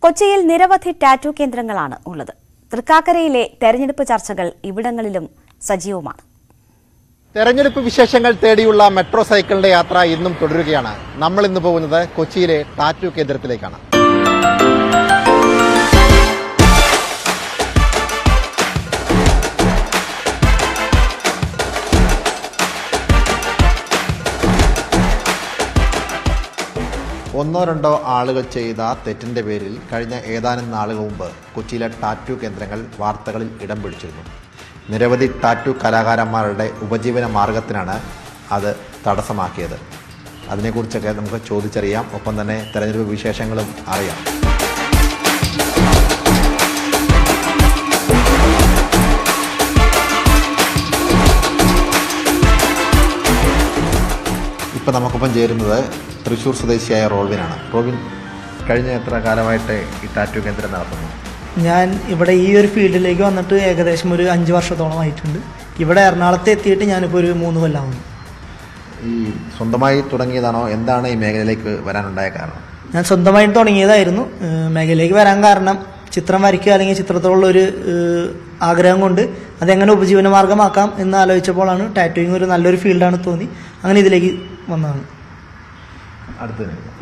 കൊച്ചിയിൽ നിരവധി ടാറ്റു കേന്ദ്രങ്ങളാണ് ഉള്ളത് തൃക്കാക്കരയിലെ തെരഞ്ഞെടുപ്പ് ചർച്ചകൾ ഇവിടങ്ങളിലും സജീവമാണ് തെരഞ്ഞെടുപ്പ് വിശേഷങ്ങൾ തേടിയുള്ള മെട്രോ സൈക്കിളിന്റെ യാത്ര ഇന്നും തുടരുകയാണ് നമ്മൾ ഇന്ന് പോകുന്നത് കൊച്ചിയിലെ ടാറ്റു കേന്ദ്രത്തിലേക്കാണ് ഒന്നോ രണ്ടോ ആളുകൾ ചെയ്ത തെറ്റിന്റെ പേരിൽ കഴിഞ്ഞ ഏതാനും നാളുകൾ മുമ്പ് കൊച്ചിയിലെ ടാറ്റു കേന്ദ്രങ്ങൾ വാർത്തകളിൽ ഇടം പിടിച്ചിരുന്നു നിരവധി ടാറ്റു കലാകാരന്മാരുടെ ഉപജീവന മാർഗത്തിനാണ് അത് തടസ്സമാക്കിയത് അതിനെക്കുറിച്ചൊക്കെ നമുക്ക് ചോദിച്ചറിയാം ഒപ്പം തന്നെ തെരഞ്ഞെടുപ്പ് വിശേഷങ്ങളും അറിയാം ഇപ്പം നമുക്കൊപ്പം ചേരുന്നത് തൃശ്ശൂർ സ്വദേശിയായ റോബിനാണ് റോബിൻ കഴിഞ്ഞ എത്ര കാലമായിട്ട് ഈ ടാറ്റു കേന്ദ്രം നടത്തുന്നു ഞാൻ ഇവിടെ ഈ ഒരു ഫീൽഡിലേക്ക് വന്നിട്ട് ഏകദേശം ഒരു അഞ്ച് വർഷത്തോളം ആയിട്ടുണ്ട് ഇവിടെ എറണാകുളത്ത് എത്തിയിട്ട് ഞാനിപ്പോൾ ഒരു മൂന്ന് കൊല്ലമാവുന്നു ഈ സ്വന്തമായി തുടങ്ങിയതാണോ എന്താണ് ഈ മേഖലയിലേക്ക് വരാനുണ്ടായ കാരണം ഞാൻ സ്വന്തമായിട്ട് തുടങ്ങിയതായിരുന്നു ഏഹ് മേഖലയിലേക്ക് വരാൻ കാരണം ചിത്രം വരയ്ക്കുക അല്ലെങ്കിൽ ചിത്രത്തോടുള്ള ഒരു ഏഹ് ആഗ്രഹം കൊണ്ട് അതെങ്ങനെ ഉപജീവന മാർഗമാക്കാം എന്ന് ആലോചിച്ചപ്പോഴാണ് ടാറ്റോയിങ് ഒരു നല്ലൊരു ഫീൽഡാണ് തോന്നി അങ്ങനെ ഇതിലേക്ക് വന്നതാണ് അടുത്ത്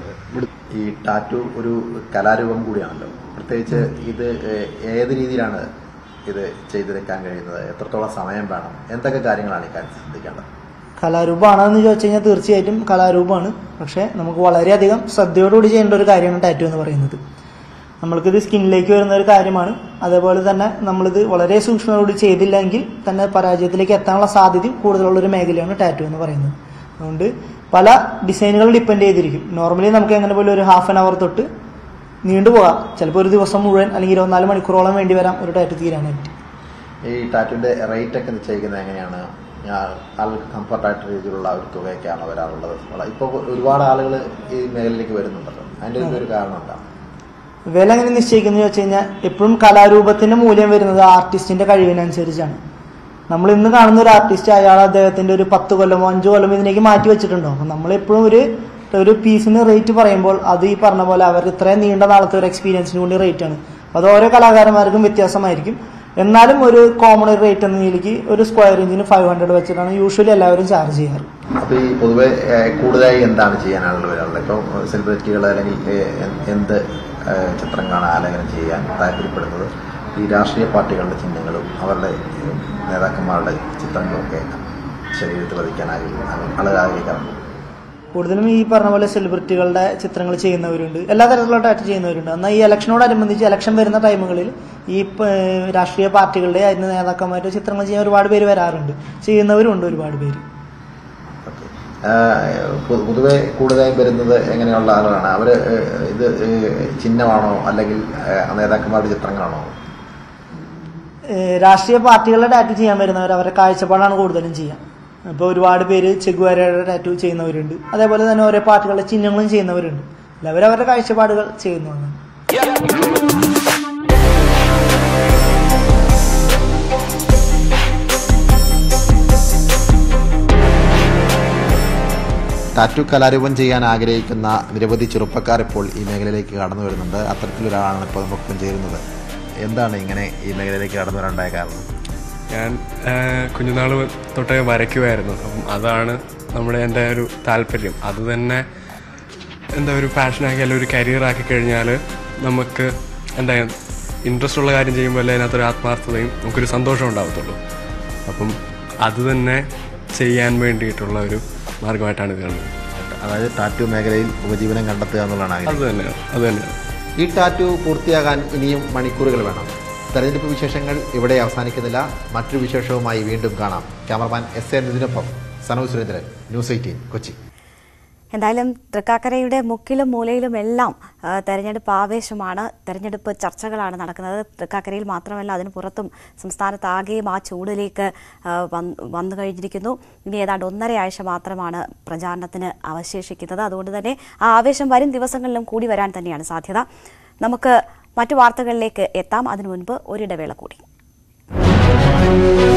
ഈ ടാറ്റു ഒരു കലാരൂപം കൂടിയാണല്ലോ പ്രത്യേകിച്ച് ഇത് ഏ- ഏത് രീതിയിലാണ് ഇത് ചെയ്തെടുക്കാൻ കഴിയുന്നത് എത്രത്തോളം സമയം വേണം എന്തൊക്കെ കാര്യങ്ങളാണ് ഈ കാര്യത്തിൽ ശ്രദ്ധിക്കേണ്ടത് കലാരൂപമാണെന്ന് ചോദിച്ചു കഴിഞ്ഞാൽ തീർച്ചയായിട്ടും കലാരൂപമാണ് പക്ഷേ നമുക്ക് വളരെയധികം ശ്രദ്ധയോടുകൂടി ചെയ്യേണ്ട ഒരു കാര്യമാണ് ടാറ്റു എന്ന് പറയുന്നത് നമ്മൾക്കിത് സ്കിന്നിലേക്ക് വരുന്ന ഒരു കാര്യമാണ് അതേപോലെ തന്നെ നമ്മളിത് വളരെ സൂക്ഷ്മതയോട് ചെയ്തില്ലെങ്കിൽ തന്നെ പരാജയത്തിലേക്ക് എത്താനുള്ള സാധ്യതയും കൂടുതലുള്ള ഒരു മേഖലയാണ് ടാറ്റു എന്ന് പറയുന്നത് അതുകൊണ്ട് പല ഡിസൈനുകൾ ഡിപ്പെൻഡ് ചെയ്തിരിക്കും നോർമലി നമുക്ക് എങ്ങനെ പോലും ഒരു ഹാഫ് ആൻ അവർ തൊട്ട് നീണ്ടുപോകാം ചിലപ്പോൾ ഒരു ദിവസം മുഴുവൻ അല്ലെങ്കിൽ ഇരുപത്തിനാല് മണിക്കൂറോളം വേണ്ടി വരാം ഒരു ടാറ്റു തീരാനായിട്ട് ഈ ടാറ്റുവിന്റെ റേറ്റ് ഒക്കെ നിശ്ചയിക്കുന്നത് എങ്ങനെയാണ് ഞാൻ ആൾക്ക് കംഫർട്ടായിട്ട് രീതിയിലുള്ള ഒരു തുകയൊക്കെയാണ് വരാറുള്ളത് ഇപ്പോൾ ഒരുപാട് ആളുകൾ ഈ മേഖലയിലേക്ക് വരുന്നുണ്ടല്ലോ അതിൻ്റെ ഒരു കാരണം എന്താണ് വില എങ്ങനെ നിശ്ചയിക്കുന്നത് വെച്ച് കഴിഞ്ഞാൽ എപ്പോഴും കലാരൂപത്തിന്റെ മൂല്യം വരുന്നത് ആർട്ടിസ്റ്റിന്റെ കഴിവിനനുസരിച്ചാണ് നമ്മൾ ഇന്ന് കാണുന്ന ഒരു ആർട്ടിസ്റ്റ് അയാൾ അദ്ദേഹത്തിന്റെ ഒരു പത്ത് കൊല്ലമോ അഞ്ചു കൊല്ലമോ ഇതിലേക്ക് മാറ്റി വെച്ചിട്ടുണ്ടോ അപ്പം നമ്മൾ എപ്പോഴും ഒരു ഒരു പീസിന് റേറ്റ് പറയുമ്പോൾ അത് ഈ പറഞ്ഞ പോലെ അവർ ഇത്രയും നീണ്ട നാളത്തെ ഒരു എക്സ്പീരിയൻസിന് വേണ്ടി റേറ്റ് ആണ് അത് ഓരോ കലാകാരന്മാർക്കും വ്യത്യാസമായിരിക്കും എന്നാലും ഒരു കോമൺ റേറ്റ് എന്ന നിലയ്ക്ക് ഒരു സ്ക്വയർ ഇഞ്ചിന് ഫൈവ് ഹൺഡ്രഡ് വെച്ചിട്ടാണ് യൂഷ്വലി എല്ലാവരും ചാർജ് ചെയ്യാറ് അപ്പോൾ ഈ പൊതുവെ ഏഹ്, കൂടുതലായി എന്താണ് ചെയ്യാനാളുകൾ വരാറുള്ളത് ഇപ്പോൾ സെലിബ്രിറ്റികൾ അല്ലെങ്കിൽ ഏഹ്, എന്ത് എന്ത് ഏഹ്, ചിത്രങ്ങളാണ് ആലേഖനം ചെയ്യാൻ താല്പര്യപ്പെടുന്നത് ഈ രാഷ്ട്രീയ പാർട്ടികളുടെ ചിഹ്നങ്ങളും അവരുടെ ഏഹ്, നേതാക്കന്മാരുടെ ചിത്രങ്ങളും ഒക്കെ ശരീരത്തിൽ പതിക്കാൻ ആളുകൾ ആഗ്രഹിക്കാറുണ്ട് കൂടുതലും ഈ പറഞ്ഞ പോലെ സെലിബ്രിറ്റികളുടെ ചിത്രങ്ങൾ ചെയ്യുന്നവരുണ്ട് എല്ലാ തരത്തിലുള്ള ടാറ്റു ചെയ്യുന്നവരുണ്ട് എന്നാൽ ഈ ഇലക്ഷനോടനുബന്ധിച്ച് ഇലക്ഷൻ വരുന്ന ടൈമുകളിൽ ഈ പ- രാഷ്ട്രീയ പാർട്ടികളുടെ അതിന് നേതാക്കന്മാരുടെ ചിത്രങ്ങൾ ചെയ്യാൻ ഒരുപാട് പേര് വരാറുണ്ട് ചെയ്യുന്നവരുണ്ട് ഒരുപാട് പേര് ഓക്കെ. ആഹ് പൊ- പൊതുവെ കൂടുതലായി വരുന്നത് എങ്ങനെയുള്ള ആളുകളാണ് അവർ ഇത് ഏഹ്, ചിഹ്നമാണോ അല്ലെങ്കിൽ ഏഹ്, നേതാക്കന്മാരുടെ ചിത്രങ്ങളാണോ ഏഹ് രാഷ്ട്രീയ പാർട്ടികളുടെ ടാറ്റു ചെയ്യാൻ വരുന്നവർ അവരുടെ കാഴ്ചപ്പാടാണ് കൂടുതലും ചെയ്യാം ഇപ്പോൾ ഒരുപാട് പേര് ചെഗുവാരയുടെ ടാറ്റു ചെയ്യുന്നവരുണ്ട് അതേപോലെ തന്നെ ഓരോ പാർട്ടികളുടെ ചിഹ്നങ്ങളും ചെയ്യുന്നവരുണ്ട് എല്ലാവരും അവരുടെ കാഴ്ചപ്പാടുകൾ ചെയ്യുന്നതാണ് ടാറ്റു കലാരൂപം ചെയ്യാൻ ആഗ്രഹിക്കുന്ന നിരവധി ചെറുപ്പക്കാർ ഇപ്പോൾ ഈ മേഖലയിലേക്ക് കടന്നു വരുന്നുണ്ട് അത്തരത്തിലൊരാളാണ് ഇപ്പോൾ നമുക്കൊപ്പം ചേരുന്നത് എന്താണ് ഇങ്ങനെ ഈ മേഖലയിലേക്ക് കടന്നു വരാനുണ്ടായ കാരണം ഞാൻ കുഞ്ഞുനാൾ തൊട്ടേ വരയ്ക്കുമായിരുന്നു അപ്പം അതാണ് നമ്മുടെ എൻ്റെ ഒരു താല്പര്യം അത് തന്നെ എന്താ ഒരു പാഷനാക്കി അല്ലെങ്കിൽ ഒരു കരിയർ ആക്കി കഴിഞ്ഞാൽ നമുക്ക് എന്താ ഇൻട്രസ്റ്റ് ഉള്ള കാര്യം ചെയ്യുമ്പോൾ അല്ലേ അതിനകത്തൊരു ആത്മാർത്ഥതയും നമുക്കൊരു സന്തോഷം ഉണ്ടാവത്തുള്ളൂ അപ്പം അത് തന്നെ ചെയ്യാൻ വേണ്ടിയിട്ടുള്ള ഒരു മാർഗമായിട്ടാണ് ഇത് കാണുന്നത് അതായത് ടാറ്റു മേഖലയിൽ ഉപജീവനം കണ്ടെത്തുക എന്നുള്ളതാണ് ആഗ്രഹം അത് തന്നെയാണ് അത് തന്നെയാണ് ഈ ടാറ്റു പൂർത്തിയാകാൻ ഇനിയും മണിക്കൂറുകൾ വേണം തെരഞ്ഞെടുപ്പ് വിശേഷങ്ങൾ ഇവിടെ അവസാനിക്കുന്നില്ല മറ്റൊരു വിശേഷവുമായി വീണ്ടും കാണാം ക്യാമറമാൻ എസ് എ നിതിനൊപ്പം സനോജ് സുരേന്ദ്രൻ ന്യൂസ് എയ്റ്റീൻ കൊച്ചി എന്തായാലും തൃക്കാക്കരയുടെ മുക്കിലും മൂലയിലും എല്ലാം ആ, തെരഞ്ഞെടുപ്പ് ആവേശമാണ് തെരഞ്ഞെടുപ്പ് ചർച്ചകളാണ് നടക്കുന്നത് തൃക്കാക്കരയിൽ മാത്രമല്ല അതിന് പുറത്തും സംസ്ഥാനത്താകെയും ആ ചൂടിലേക്ക് ആ, വന്ന് വന്നു കഴിഞ്ഞിരിക്കുന്നു ഇനി ഏതാണ്ട് ഒന്നര ആഴ്ച മാത്രമാണ് പ്രചാരണത്തിന് അവശേഷിക്കുന്നത് അതുകൊണ്ട് തന്നെ ആ ആവേശം വരും ദിവസങ്ങളിലും കൂടി വരാൻ തന്നെയാണ് സാധ്യത നമുക്ക് മറ്റു വാർത്തകളിലേക്ക് എത്താം അതിനു മുൻപ് ഒരിടവേള കൂടി